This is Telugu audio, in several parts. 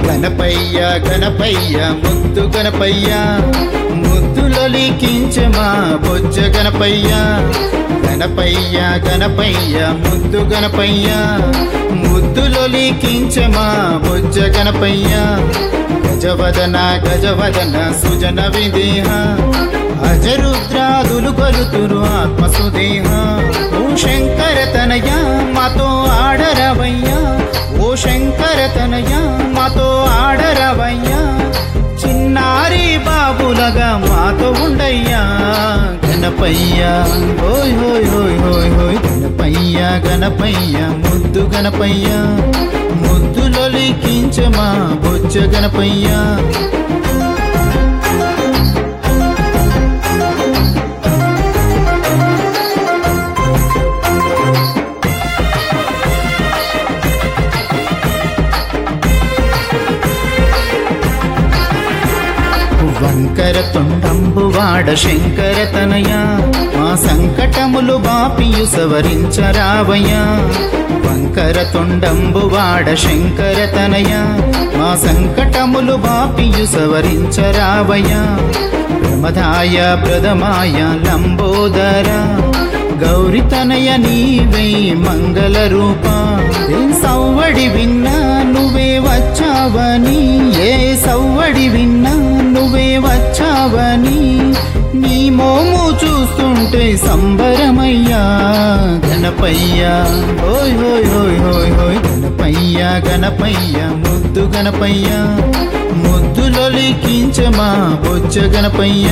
గణపయ్య గణపయ్య ముద్దు గణపయ్య ముద్దులొలికించే మా బొజ్జ గణపయ్య గణపయ్య గణపయ్య ముద్దు గణపయ్య ముద్దులొలికించే మా బొజ్జ గణపయ్య గజవదన గజవదన సుజన విదేహ అజరుద్రాదులు కొలుతురు ఆత్మసుదేహ ఓ శంకర తనయ మాతో ఆడరవయ్యా ఓ శంకర తనయ మాతో ఆడరవయ్యా చిన్నారి బాబులగా మాతో ఉండయ్యా గణపయ్య హోయ్ హోయ్ హోయ్ హోయ్ హోయ్ గణపయ్య గణపయ్య ముద్దు గణపయ్య ముద్దులొలికించమా బొజ్జ గణపయ్య వంకర తొండంబు వాడ శంకర తనయ మా సంకటములు బాపియు సవరించరావయ్య వంకర తొండంబు వాడ శంకర తనయ మా సంకటములు బాపియు సవరించరావయ్య ప్రమదాయ ప్రదమాయ లంబోదర గౌరి తనయ నీవై మంగళ రూప ఏ సవ్వడి విన్నా నువ్వే వచ్చావని ఏ సవ్వడి విన్నా నువ్వే వచ్చావని నీ మోము చూస్తుంటే సంబరమయ్యా గణపయ్య హోయ్ హోయ్ హోయ్ హోయ్ హోయ్ గణపయ్య గణపయ్య ముద్దు గణపయ్య ముద్దులొలికించమా బొజ్జ గణపయ్య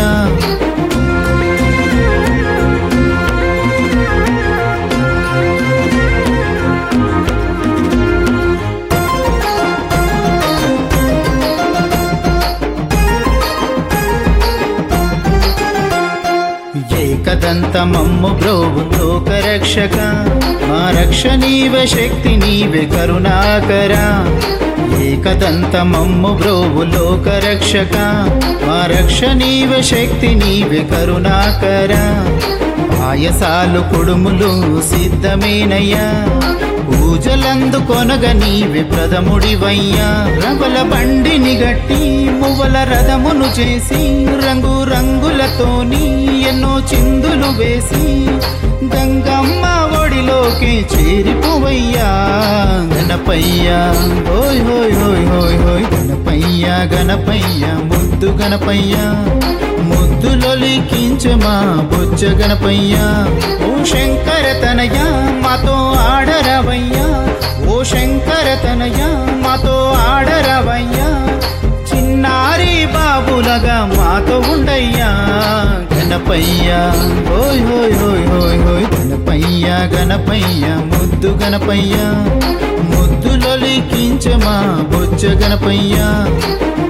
ఏకదంతమమ్ము బ్రోవు లోకరక్షక మా రక్ష నీవే శక్తి నీవే కరుణాకర ఏకదంతమమ్ము బ్రోవు లోకరక్షక మా రక్ష నీవే శక్తి నీవే కరుణాకర పాయసాలు కుడుములు సిద్ధమేనయ్యా పూజలందు కొనగ నీవే ప్రథముడివయ్యా రవల బండిని గట్టి మువ్వల రథమును చేసి రంగు రంగులతోని ఎన్నో చిందులు వేసి గంగమ్మ ఒడిలోకి చేరిపోవయ్యా గణపయ్య హోయ్ హోయ్ హోయ్ హోయ్ హోయ్ గణపయ్య గణపయ్య ముద్దు గణపయ్య ముద్దులొలికించమా బొజ్జ గణపయ్య ఓ శంకర తనయ మాతో ఆడరవయ్యా ఓ శంకర తనయ మాతో ఆడరవయ్యా చిన్నారి బాబులగా మాతో ఉండయ్యా గణపయ్య హోయ్ హోయ్ హోయ్ హోయ్ హోయ్ గణపయ్య గణపయ్య ముద్దు గణపయ్య ముద్దులొలికించమా బొజ్జ గణపయ్య